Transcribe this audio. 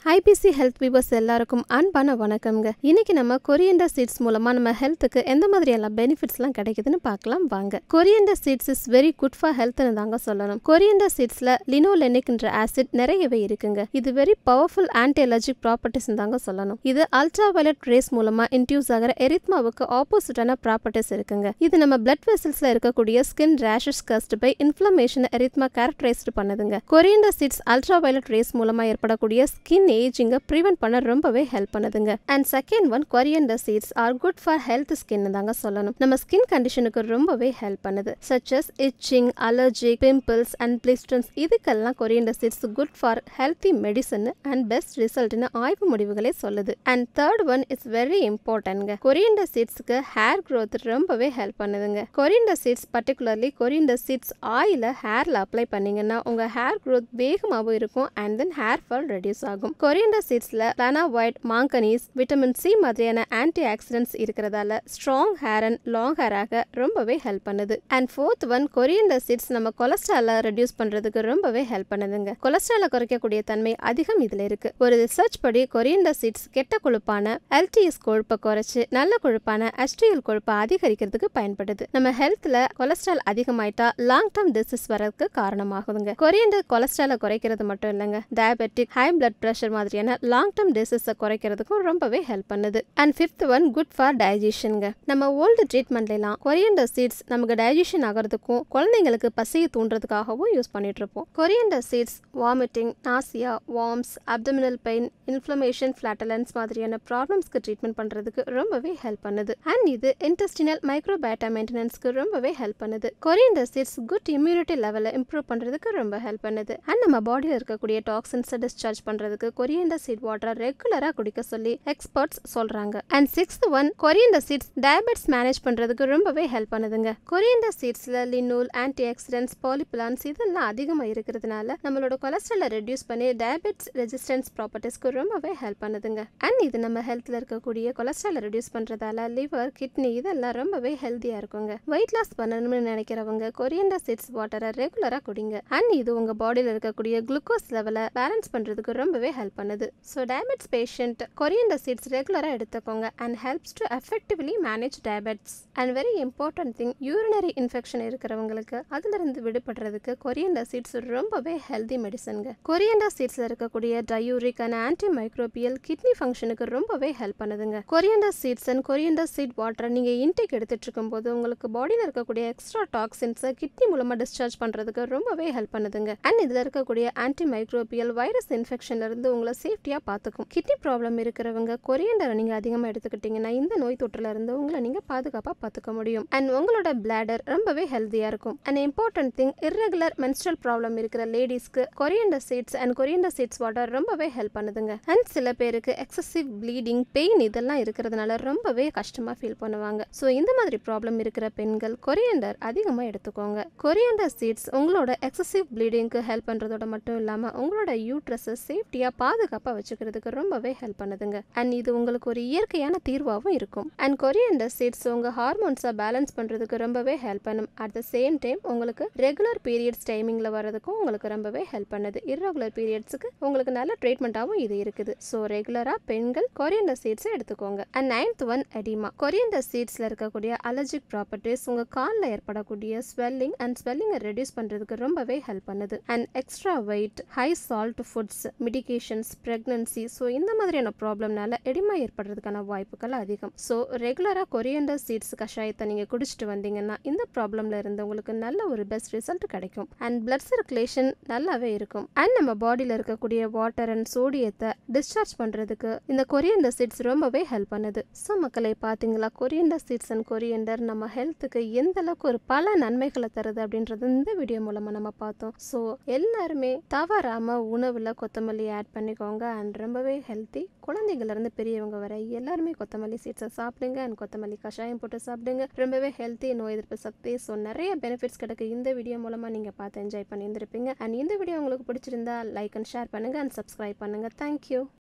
IBC health viewers எல்லாருக்கும் அன்பான வணக்கம்ங்க இன்னைக்கு நம்ம கொரியண்டர் சீட்ஸ் மூலமா நம்ம ஹெல்த்துக்கு எந்த மாதிரி எல்லாம் பெனிஃபிட்ஸ்லாம் கிடைக்குதுன்னு பார்க்கலாம் வாங்க coriander seeds is very good for ஹெல்த்னு தாங்க சொல்லணும் கொரியண்டர் சீட்ஸ்ல லினோலெனிக்ன்ற ஆசிட் நிறையவே இருக்குங்க இது very powerful anti allergic properties தாங்க சொல்லணும் இது அல்ட்ரா வயலட் ரேஸ் மூலமா இன்டியூஸ் ஆகிற எரித்மாவுக்கு ஆப்போசிட்டான ப்ராப்பர்ட்டிஸ் இருக்குங்க இது நம்ம பிளட் வெசல்ஸ்ல இருக்கக்கூடிய skin rashes caused by inflammation erythema characterized பண்ணுதுங்க coriander seeds ultra violet rays மூலமா ஏற்படக்கூடிய ஸ்கின் ஏஜிங்கை ப்ரிவென்ட் பண்ண ரொம்பவே ஹெல்ப் பண்ணுதுங்க and second one coriander seeds are good for health skin தாங்க சொல்லணும் நம்ம ஸ்கின் கண்டிஷனுக்கு ரொம்பவே ஹெல்ப் பண்ணுது such as itching allergy pimples and blisters இதுக்கெல்லாம் coriander seeds good for healthy medicine and best ரிசல்ட்னு ஆய்வு முடிவுகளே சொல்லுது and third one is very இம்பார்ட்டன்ட்ங்க கொரியண்டர் சீட்ஸ்க்கு ஹேர் growth ரொம்பவே ஹெல்ப் பண்ணுதுங்க coriander seeds particularly coriander seeds ஆயில ஹேர்ல அப்ளை பண்ணீங்கன்னா உங்க ஹேர் growth வேகமாகவும் இருக்கும் and then hair fall reduce ஆகும் கொரியண்டர் சீட்ஸ்ல பிளானாவாய்ட் மாங்கனீஸ் விட்டமின் சி மாதிரியான ஆன்டி ஆக்சிடென்ட்ஸ் இருக்கிறதால ஸ்ட்ராங் ஹேர் அண்ட் லாங் ஹேராக ரொம்பவே ஹெல்ப் பண்ணுது and fourth one coriander seeds நம்ம கொலஸ்ட்ராலை ரெடியூஸ் பண்றதுக்கு ரொம்பவே ஹெல்ப் பண்ணுதுங்க கொலஸ்ட்ராலை குறைக்கக்கூடிய தன்மை அதிகம் இதுல இருக்கு ஒரு ரிசர்ச் படி கொரியண்டர் சீட்ஸ் கெட்ட கொழுப்பான எல்டிஎஸ் கொழுப்பை குறைச்சு நல்ல கொழுப்பான HDL கொழுப்பை அதிகரிக்கிறதுக்கு பயன்படுது நம்ம ஹெல்த்ல கொலஸ்ட்ரால் அதிகமாயிட்டா லாங் டேர்ம் டிசீஸ் வரதுக்கு காரணமாகுதுங்க கொரியண்டர் கொலஸ்ட்ராலை குறைக்கிறது மட்டும் இல்லைங்க டயபெட்டிக் ஹை பிளட் ப்ரெஷர் மாதிரியான லாங் டேர்ம் டிசீஸை குறைக்கிறதுக்கும் ரொம்பவே ஹெல்ப் பண்ணுது and fifth one good for டைஜஷனுங்க நம்ம ஓல்டு ட்ரீட்மெண்ட்லாம் கொரியண்டர் சீட்ஸ் நமக்கு டைஜஷன் ஆகிறதுக்கும் குழந்தைங்களுக்கு பசியை தூண்டுறதுக்காகவும் யூஸ் பண்ணிட்டு இருப்போம் coriander seeds vomiting nausea worms abdominal pain inflammation flatulence மாதிரியான ப்ராப்ளம்ஸ்க்கு ட்ரீட்மெண்ட் பண்ணுறதுக்கு ரொம்பவே ஹெல்ப் பண்ணுது அண்ட் இது இன்டெஸ்டினல் மைக்ரோபயோட்டா மெயின்டெனன்ஸ்க்கு ரொம்பவே ஹெல்ப் பண்ணுது கொரியண்டர் சீட்ஸ் குட் இம்யூனிட்டி லெவலை இம்ப்ரூவ் பண்ணுறதுக்கு ரொம்ப ஹெல்ப் பண்ணுது அண்ட் நம்ம பாடியில் இருக்கக்கூடிய டாக்ஸின்ஸை டிஸ்சார்ஜ் பண்ணுறதுக்கு கொரியண்டர் சீட் வாட்டரை ரெகுலராக குடிக்க சொல்லி எக்ஸ்பர்ட்ஸ் சொல்கிறாங்க and sixth one coriander seeds diabetes manage பண்ணுறதுக்கு ரொம்பவே ஹெல்ப் பண்ணுதுங்க கொரியண்டர் சீட்ஸில் லினூல் ஆன்டி ஆக்சிடென்ட்ஸ் பாலிபிளான்ஸ் இதெல்லாம் அதிகமாக இருக்கிறதுனால நம்மளோட கொலஸ்ட்ராலை ரெடியூஸ் பண்ணி டயபெட்ஸ் ரெசிஸ்டன்ஸ் ப்ராப்பர்ட்டிஸ்க்கு ரொம்பவே ஹெல்ப் பண்ணுதுங்க அண்ட் இது நம்ம ஹெல்த்தில் இருக்கக்கூடிய கொலஸ்ட்ராலை ரெடியூஸ் பண்ணுறதால லிவர் கிட்னி இதெல்லாம் ரொம்பவே ஹெல்த்தியாக இருக்குங்க வெயிட் லாஸ் பண்ணணும்னு நினைக்கிறவங்க கொரியண்டர் சீட்ஸ் வாட்டரை ரெகுலராக குடிங்க அண்ட் இது உங்கள் பாடியில் இருக்கக்கூடிய குளுக்கோஸ் லெவலை பேலன்ஸ் பண்ணுறதுக்கு ரொம்பவே ஹெல்ப் பண்ணுது so diabetes patient coriander seeds ரெகுலராக எடுத்துக்கோங்க and helps to effectively manage diabetes and very important thing urinary infection இருக்கிறவங்களுக்கு அதிலிருந்து விடுபடுறதுக்கு கொரியண்டர் சீட்ஸ் ரொம்பவே ஹெல்தி மெடிசனுங்க கொரியண்டர் சீட்ஸில் இருக்கக்கூடிய diuretic and anti microbial kidney ஃபங்க்ஷனுக்கு ரொம்பவே ஹெல்ப் பண்ணுதுங்க coriander seeds and coriander seed வாட்டரை நீங்கள் இன்டேக் எடுத்துட்டு இருக்கும்போது உங்களுக்கு பாடியில் இருக்கக்கூடிய எக்ஸ்ட்ரா டாக்ஸின்ஸை கிட்னி மூலமாக டிஸ்சார்ஜ் பண்ணுறதுக்கு ரொம்பவே ஹெல்ப் பண்ணுதுங்க அண்ட் இதில் இருக்கக்கூடிய ஆன்டி மைக்ரோபியல் வைரஸ் இன்ஃபெக்ஷன்ல இருந்து உங்களை சேஃப்டியாக பார்த்துக்கும் கிட்னி ப்ராப்ளம் இருக்கிறவங்க கொரியண்டரை நீங்கள் அதிகமாக எடுத்துக்கிட்டீங்கன்னா இந்த நோய் தொற்றுல இருந்து உங்களை நீங்கள் பாதுகாப்பாக பார்த்துக்க முடியும் அண்ட் உங்களோட பிளாடர் ரொம்பவே ஹெல்த்தியாக இருக்கும் and important thing irregular menstrual problem இருக்கிற லேடிஸ்க்கு coriander seeds and coriander seeds water ரொம்பவே ஹெல்ப் பண்ணுதுங்க அண்ட் சில பேருக்கு எக்ஸசிவ் ப்ளீடிங் பெயின் இதெல்லாம் இருக்கிறதுனால ரொம்பவே கஷ்டமாக ஃபீல் பண்ணுவாங்க ஸோ இந்த மாதிரி ப்ராப்ளம் இருக்கிற பெண்கள் கொரியண்டர் அதிகமாக எடுத்துக்கோங்க கொரியண்டர் சீட்ஸ் உங்களோட எக்ஸசிவ் ப்ளீடிங்க்கு ஹெல்ப் பண்ணுறதோட மட்டும் இல்லாமல் உங்களோட யூட்ரஸை சேஃப்டியாக பாதுகாப்பாக வச்சுக்கிறதுக்கு ரொம்பவே ஹெல்ப் பண்ணுதுங்க அண்ட் இது உங்களுக்கு ஒரு இயற்கையான தீர்வாகவும் இருக்கும் அண்ட் கொரியண்டர் சீட்ஸ் உங்கள் ஹார்மோன்ஸை பேலன்ஸ் பண்ணுறதுக்கு ரொம்பவே ஹெல்ப் பண்ணும் அட் த சேம் டைம் உங்களுக்கு ரெகுலர் பீரியட்ஸ் டைமிங்கில் வரதுக்கும் உங்களுக்கு ரொம்பவே ஹெல்ப் பண்ணுது இர்ரெகுலர் பீரியட்ஸுக்கு உங்களுக்கு நல்ல ட்ரீட்மெண்ட்டாகவும் இது இருக்குது ஸோ ரெகுலராக பெண்கள் கொரியண்டர் சீட்ஸை எடுத்துக்கோங்க and ninth one edema coriander சீட்ஸில் இருக்கக்கூடிய அலர்ஜிக் ப்ராப்பர்ட்டிஸ் உங்கள் காலில் ஏற்படக்கூடிய ஸ்வெல்லிங் அண்ட் ஸ்வெல்லிங்கை ரெடியூஸ் பண்ணுறதுக்கு ரொம்பவே ஹெல்ப் பண்ணுது and extra weight high salt foods medications pregnancy so இந்த மாதிரியான ப்ராப்ளம்னால எடிமா ஏற்படுறதுக்கான வாய்ப்புகள் அதிகம் ஸோ ரெகுலராக கொரியண்டர் சீட்ஸ் கஷாயத்தை நீங்கள் குடிச்சிட்டு வந்தீங்கன்னா இந்த ப்ராப்ளம்ல இருந்து உங்களுக்கு நல்ல ஒரு பெஸ்ட் ரிசல்ட் கிடைக்கும் அண்ட் பிளட் சர்க்குலேஷன் நல்லாவே இருக்கும் அண்ட் நம்ம பாடியில் இருக்கக்கூடிய வாட்டர் அண்ட் சோடியத்தை டிஸ்சார்ஜ் பண்ணுறதுக்கு இந்த கொரியண்டர் சீட்ஸ் ரொம்பவே ஹெல்ப் பண்ணுது ஸோ மக்களை பார்த்தீங்களா கொரியண்டர் சீட்ஸ் அண்ட் கொரியண்டர் நம்ம ஹெல்த்துக்கு எந்த அளவுக்கு ஒரு பல நன்மைகளை தருது அப்படின்றது இந்த வீடியோ மூலமாக நம்ம பார்த்தோம் ஸோ எல்லாருமே தவறாம உணவில் கொத்தமல்லி ஆட் பண்ணிக்கோங்க அண்ட் ரொம்பவே ஹெல்த்தி குழந்தைங்கள்லேருந்து பெரியவங்க வரை எல்லாருமே கொத்தமல்லி சீட்ஸை சாப்பிடுங்க அண்ட் கொத்தமல்லி கஷாயம் போட்டு சாப்பிடுங்க ரொம்பவே ஹெல்த்தி நோய் எதிர்ப்பு சக்தி ஸோ நிறைய பெனிஃபிட்ஸ் கிடைக்கு இந்த வீடியோ மூலமாக நீங்கள் பார்த்து என்ஜாய் பண்ணியிருந்திருப்பீங்க அண்ட் இந்த வீடியோ உங்களுக்கு பிடிச்சிருந்தா லைக் அண்ட் ஷேர் பண்ணுங்கள் அண்ட் சப்ஸ்கிரைப் பண்ணுங்கள் தேங்க்யூ